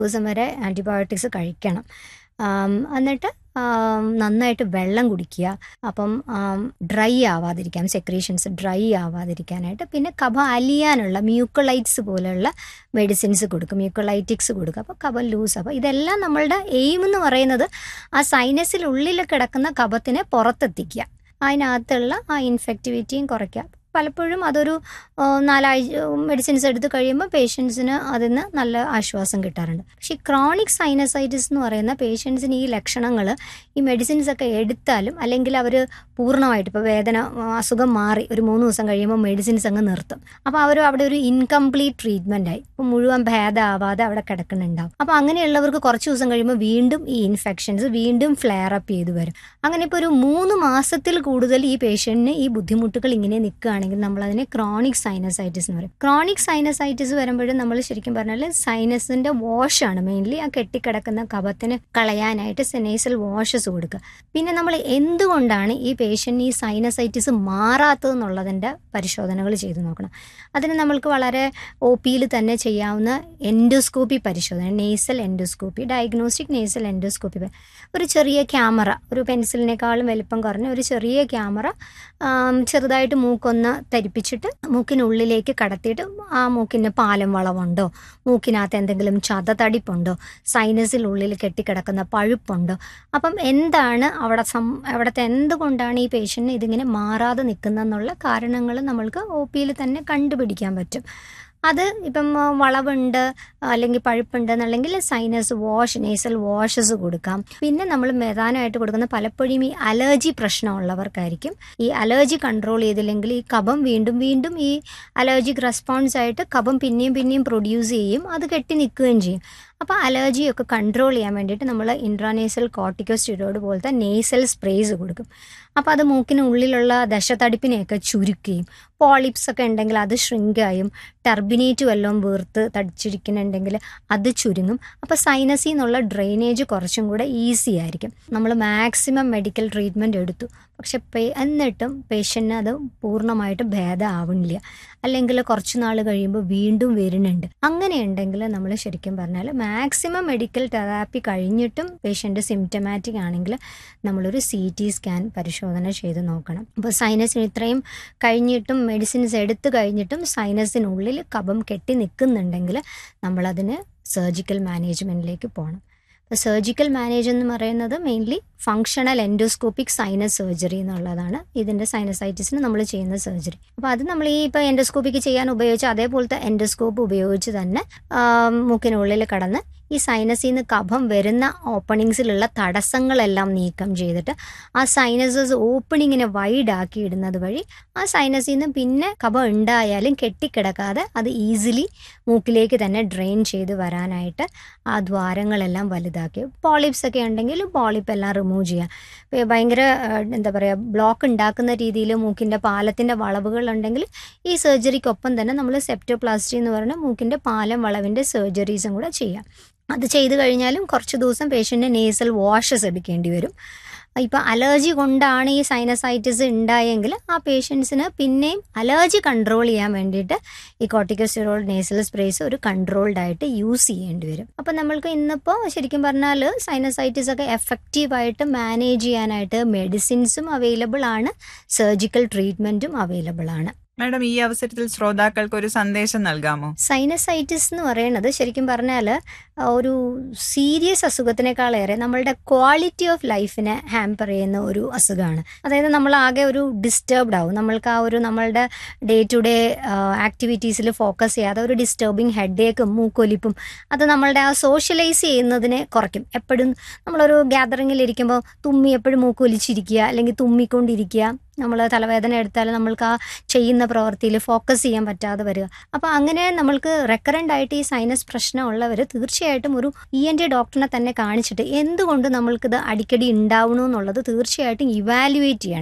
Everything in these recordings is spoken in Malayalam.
ദിവസം വരെ ആൻറ്റിബയോട്ടിക്സ് കഴിക്കണം ആം, എന്നിട്ട് ആം, നന്നായിട്ട് വെള്ളം കുടിക്കുക അപ്പം ഡ്രൈ ആവാതിരിക്കാൻ സെക്രീഷൻസ് ഡ്രൈ ആവാതിരിക്കാനായിട്ട് പിന്നെ കഫം അലിയാനുള്ള മ്യൂക്കോലൈറ്റ്സ് പോലെയുള്ള മെഡിസിൻസ് കൊടുക്കും മ്യൂക്കോലൈറ്റിക്സ് കൊടുക്കും അപ്പോൾ കഫം ലൂസ് അപ്പോൾ ഇതെല്ലാം നമ്മളുടെ എയിം എന്ന് പറയുന്നത് ആ സൈനസിനുള്ളിൽ കിടക്കുന്ന കഫത്തിനെ പുറത്തെത്തിക്കുക അതിനകത്തുള്ള ആ ഇൻഫെക്ടിവിറ്റിയും കുറയ്ക്കുക പലപ്പോഴും അതൊരു ആ, നാലാഴ്ച മെഡിസിൻസ് എടുത്ത് കഴിയുമ്പോൾ പേഷ്യൻസിന് അതിന് നല്ല ആശ്വാസം കിട്ടാറുണ്ട് പക്ഷേ ക്രോണിക് സൈനസൈറ്റിസ് എന്ന് പറയുന്ന പേഷ്യൻസിന് ഈ ലക്ഷണങ്ങൾ ഈ മെഡിസിൻസ് ഒക്കെ എടുത്താലും അല്ലെങ്കിൽ അവർ പൂർണ്ണമായിട്ട് ഇപ്പോൾ വേദന ആ, അസുഖം മാറി ഒരു മൂന്ന് ദിവസം കഴിയുമ്പോൾ മെഡിസിൻസ് അങ്ങ് നിർത്തും അപ്പോൾ അവർ അവിടെ ഒരു ഇൻകംപ്ലീറ്റ് ട്രീറ്റ്മെൻ്റ് ആയി ഇപ്പോൾ മുഴുവൻ ഭേദമാവാതെ അവിടെ കിടക്കുന്നുണ്ടാവും അപ്പോൾ അങ്ങനെയുള്ളവർക്ക് കുറച്ച് ദിവസം കഴിയുമ്പോൾ വീണ്ടും ഈ ഇൻഫെക്ഷൻസ് വീണ്ടും ഫ്ലെയർ അപ്പ് ചെയ്ത് വരും അങ്ങനെ ഇപ്പോൾ ഒരു മൂന്ന് മാസത്തിൽ കൂടുതൽ ഈ പേഷ്യൻറ്റിന് ഈ ബുദ്ധിമുട്ടുകൾ ഇങ്ങനെ നിൽക്കുകയാണെങ്കിൽ നമ്മൾ അതിനെ ക്രോണിക് സൈനസൈറ്റിസ് എന്ന് പറയും ക്രോണിക് സൈനസൈറ്റിസ് വരുമ്പോഴും നമ്മൾ ശരിക്കും പറഞ്ഞാൽ സൈനസിന്റെ വാഷാണ് മെയിൻലി ആ കെട്ടിക്കിടക്കുന്ന കഫത്തിന് കളയാനായിട്ട് സെനൈസൽ വാഷസ് കൊടുക്കുക പിന്നെ നമ്മൾ എന്തുകൊണ്ടാണ് ഈ പേഷ്യൻ്റ് ഈ സൈനസൈറ്റിസ് മാറാത്തതെന്നുള്ളതിൻ്റെ പരിശോധനകൾ ചെയ്ത് നോക്കണം അതിന് നമ്മൾക്ക് വളരെ ഒ പിയിൽ തന്നെ ചെയ്യാവുന്ന എൻഡോസ്കോപ്പി പരിശോധന nasal endoscopy diagnostic nasal endoscopy ഒരു ചെറിയ ക്യാമറ ഒരു പെൻസിലിനേക്കാളും വലിപ്പം കുറഞ്ഞ ഒരു ചെറിയ ക്യാമറ ആം, ചെറുതായിട്ട് മൂക്കൊന്ന് തരിപ്പിച്ചിട്ട് മൂക്കിനുള്ളിലേക്ക് കടത്തിയിട്ട് ആ മൂക്കിന് പാലം വളവുണ്ടോ മൂക്കിനകത്ത് എന്തെങ്കിലും ചതതടിപ്പുണ്ടോ സൈനസിനുള്ളിൽ കെട്ടിക്കിടക്കുന്ന പഴുപ്പുണ്ടോ അപ്പം എന്താണ് അവിടെ സം അവിടുത്തെ എന്തുകൊണ്ടാണ് ഈ പേഷ്യൻറ്റിന് ഇതിങ്ങനെ മാറാതെ നിൽക്കുന്നതെന്നുള്ള കാരണങ്ങൾ നമ്മൾക്ക് ഒ പിയിൽ തന്നെ കണ്ടുപിടിക്കാൻ പറ്റും അത് ഇപ്പം ആ, വളവുണ്ട് അല്ലെങ്കിൽ പഴുപ്പുണ്ട് എന്നുണ്ടെങ്കിൽ സൈനസ് വാഷ് നേസൽ വാഷസ് കൊടുക്കാം പിന്നെ നമ്മൾ പ്രധാനമായിട്ട് കൊടുക്കുന്ന പലപ്പോഴും ഈ അലർജി പ്രശ്നമുള്ളവർക്കായിരിക്കും ഈ അലർജി കൺട്രോൾ ചെയ്തില്ലെങ്കിൽ ഈ കഫം വീണ്ടും വീണ്ടും ഈ അലർജിക് റെസ്പോൺസ് ആയിട്ട് കഫം പിന്നെയും പിന്നെയും പ്രൊഡ്യൂസ് ചെയ്യും അത് കെട്ടി നിൽക്കുകയും ചെയ്യും അപ്പോൾ അലർജിയൊക്കെ കൺട്രോൾ ചെയ്യാൻ വേണ്ടിയിട്ട് നമ്മൾ ഇൻട്രാനേസൽ കോർട്ടിക്കോസ്റ്റിറോയിഡ് പോലത്തെ നേസൽ സ്പ്രേസ് കൊടുക്കും അപ്പോൾ അത് മൂക്കിന് ഉള്ളിലുള്ള ദശതടിപ്പിനെയൊക്കെ ചുരുക്കുകയും പോളിപ്സ് ഒക്കെ ഉണ്ടെങ്കിൽ അത് shrinkആയും ടർബിനേറ്റ് വല്ലതും വീർത്ത് തടിച്ചിരിക്കുന്നുണ്ടെങ്കിൽ അത് ചുരുങ്ങും അപ്പോൾ സൈനസിൽ നിന്നുള്ള ഡ്രെയിനേജ് കുറച്ചും കൂടെ ഈസി ആയിരിക്കും നമ്മൾ മാക്സിമം മെഡിക്കൽ ട്രീറ്റ്മെൻറ്റ് എടുത്തു പക്ഷെ പേ എന്നിട്ടും പേഷ്യൻറ്റിന് അത് പൂർണ്ണമായിട്ട് ഭേദമാവണില്ല അല്ലെങ്കിൽ കുറച്ച് നാൾ കഴിയുമ്പോൾ വീണ്ടും വരുന്നുണ്ട് അങ്ങനെ ഉണ്ടെങ്കിൽ നമ്മൾ ശരിക്കും പറഞ്ഞാൽ മാക്സിമം മെഡിക്കൽ തെറാപ്പി കഴിഞ്ഞിട്ടും പേഷ്യൻ്റ് സിംറ്റമാറ്റിക് ആണെങ്കിൽ നമ്മളൊരു സി ടി സ്കാൻ പരിശോധന ചെയ്ത് നോക്കണം അപ്പോൾ സൈനസിന് ഇത്രയും കഴിഞ്ഞിട്ടും മെഡിസിൻസ് എടുത്തു കഴിഞ്ഞിട്ടും സൈനസിനുള്ളിൽ കഫം കെട്ടി നിൽക്കുന്നുണ്ടെങ്കിൽ നമ്മളതിന് സർജിക്കൽ മാനേജ്മെൻറ്റിലേക്ക് പോകണം അപ്പോൾ സർജിക്കൽ മാനേജ് എന്ന് പറയുന്നത് mainly functional endoscopic sinus surgery എന്നുള്ളതാണ് ഇതിൻ്റെ സൈനസൈറ്റിസിന് നമ്മൾ ചെയ്യുന്ന സർജറി അപ്പോൾ അത് നമ്മൾ ഈ ഇപ്പോൾ എൻഡോസ്കോപ്പിക്ക് ചെയ്യാൻ ഉപയോഗിച്ച അതേപോലത്തെ എൻഡോസ്കോപ്പ് ഉപയോഗിച്ച് തന്നെ ആ, മൂക്കിനുള്ളിൽ കടന്ന് ഈ സൈനസിൽ നിന്ന് കഫം വരുന്ന ഓപ്പണിങ്സിലുള്ള തടസ്സങ്ങളെല്ലാം നീക്കം ചെയ്തിട്ട് ആ സൈനസസ് ഓപ്പണിങ്ങിനെ വൈഡ് ആക്കി ഇടുന്നത് വഴി ആ സൈനസിൽ നിന്ന് പിന്നെ കഫം ഉണ്ടായാലും കെട്ടിക്കിടക്കാതെ അത് ഈസിലി മൂക്കിലേക്ക് തന്നെ ഡ്രെയിൻ ചെയ്ത് വരാനായിട്ട് ആ ദ്വാരങ്ങളെല്ലാം വലുതാക്കി പോളിപ്സ് ഒക്കെ ഉണ്ടെങ്കിൽ പോളിപ്പ് എല്ലാം റിമൂവ് ചെയ്യാം ഇപ്പൊ ഭയങ്കര ആ, എന്താ പറയുക ബ്ലോക്ക് ഉണ്ടാക്കുന്ന രീതിയിൽ മൂക്കിൻ്റെ പാലത്തിൻ്റെ വളവുകൾ ഉണ്ടെങ്കിൽ ഈ സർജറിക്കൊപ്പം തന്നെ നമ്മൾ സെപ്റ്റോപ്ലാസ്റ്റി എന്ന് പറയുന്ന മൂക്കിൻ്റെ പാലം വളവിൻ്റെ സർജറീസും കൂടെ ചെയ്യാം അത് ചെയ്ത് കഴിഞ്ഞാലും കുറച്ച് ദിവസം പേഷ്യൻറ്റിന് നേസൽ വാഷസ് എടുക്കേണ്ടി വരും ഇപ്പം അലർജി കൊണ്ടാണ് ഈ സൈനസൈറ്റിസ് ഉണ്ടായെങ്കിൽ ആ പേഷ്യൻസിന് പിന്നെയും അലർജി കൺട്രോൾ ചെയ്യാൻ വേണ്ടിയിട്ട് ഈ കോർട്ടിക്കോസ്റ്റെറോൾ നേസൽ സ്പ്രേസ് ഒരു കൺട്രോൾഡ് ആയിട്ട് യൂസ് ചെയ്യേണ്ടി വരും അപ്പം നമ്മൾക്ക് ഇന്നിപ്പോൾ ശരിക്കും പറഞ്ഞാൽ സൈനസൈറ്റിസ് ഒക്കെ എഫക്റ്റീവായിട്ട് മാനേജ് ചെയ്യാനായിട്ട് മെഡിസിൻസും അവൈലബിൾ ആണ് സർജിക്കൽ ട്രീറ്റ്മെൻറ്റും അവൈലബിൾ ആണ് മാഡം ഈ അവസരത്തിൽ ശ്രോതാക്കൾക്ക് ഒരു സന്ദേശം നൽകാമോ സൈനസൈറ്റിസ് എന്ന് പറയുന്നത് ശരിക്കും പറഞ്ഞാൽ ഒരു സീരിയസ് അസുഖത്തിനേക്കാളേറെ നമ്മളുടെ ക്വാളിറ്റി ഓഫ് ലൈഫിനെ ഹാമ്പർ ചെയ്യുന്ന ഒരു അസുഖമാണ് അതായത് നമ്മൾ ആകെ ഒരു ഡിസ്റ്റർബ്ഡ് ആവും നമ്മൾക്ക് ആ ഒരു നമ്മളുടെ ഡേ ടു ഡേ ആക്ടിവിറ്റീസിൽ ഫോക്കസ് ചെയ്യാതെ ഒരു ഡിസ്റ്റർബിങ് ഹെഡേക്കും മൂക്കൊലിപ്പും അത് നമ്മളുടെ ആ സോഷ്യലൈസ് ചെയ്യുന്നതിനെ കുറയ്ക്കും എപ്പോഴും നമ്മളൊരു ഗ്യാതറിങ്ങിൽ ഇരിക്കുമ്പോൾ തുമ്മി എപ്പോഴും മൂക്കൊലിച്ചിരിക്കുക അല്ലെങ്കിൽ തുമ്മിക്കൊണ്ടിരിക്കുക നമ്മൾ തലവേദന എടുത്താൽ നമ്മൾക്ക് ആ ചെയ്യുന്ന പ്രവൃത്തിയിൽ ഫോക്കസ് ചെയ്യാൻ പറ്റാതെ വരിക അപ്പോൾ അങ്ങനെ നമ്മൾക്ക് റെക്കറൻ്റ് ആയിട്ട് ഈ സൈനസ് പ്രശ്നമുള്ളവർ തീർച്ചയായിട്ടും ഒരു ഇ എൻ ടി ഡോക്ടറിനെ തന്നെ കാണിച്ചിട്ട് എന്തുകൊണ്ട് നമ്മൾക്കിത് അടിക്കടി ഉണ്ടാവണു എന്നുള്ളത് തീർച്ചയായിട്ടും ഇവാലുവേറ്റ് ചെയ്യണം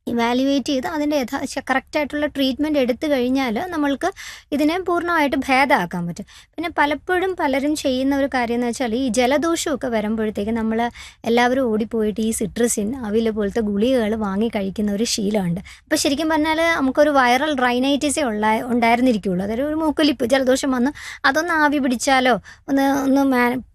ഇവാലുവേറ്റ് ചെയ്ത് അതിൻ്റെ യഥാ കറക്റ്റായിട്ടുള്ള ട്രീറ്റ്മെൻറ്റ് എടുത്തു കഴിഞ്ഞാൽ നമ്മൾക്ക് ഇതിനെ പൂർണ്ണമായിട്ട് ഭേദമാക്കാൻ പറ്റും പിന്നെ പലപ്പോഴും പലരും ചെയ്യുന്ന ഒരു കാര്യം എന്ന് വെച്ചാൽ ഈ ജലദോഷമൊക്കെ വരുമ്പോഴത്തേക്ക് നമ്മൾ എല്ലാവരും ഓടിപ്പോയിട്ട് ഈ സിട്രസിൻ അവിൽ പോലത്തെ ഗുളികകൾ വാങ്ങി കഴിക്കുന്ന ഒരു ശീലമുണ്ട് അപ്പോൾ ശരിക്കും പറഞ്ഞാൽ നമുക്കൊരു വൈറൽ റൈനൈറ്റിസേ ഉള്ള ഉണ്ടായിരുന്നിരിക്കുകയുള്ളൂ അതൊരു ഒരു മൂക്കൊലിപ്പ് ജലദോഷം വന്ന് അതൊന്ന് ആവി പിടിച്ചാലോ ഒന്ന് ഒന്ന് മാ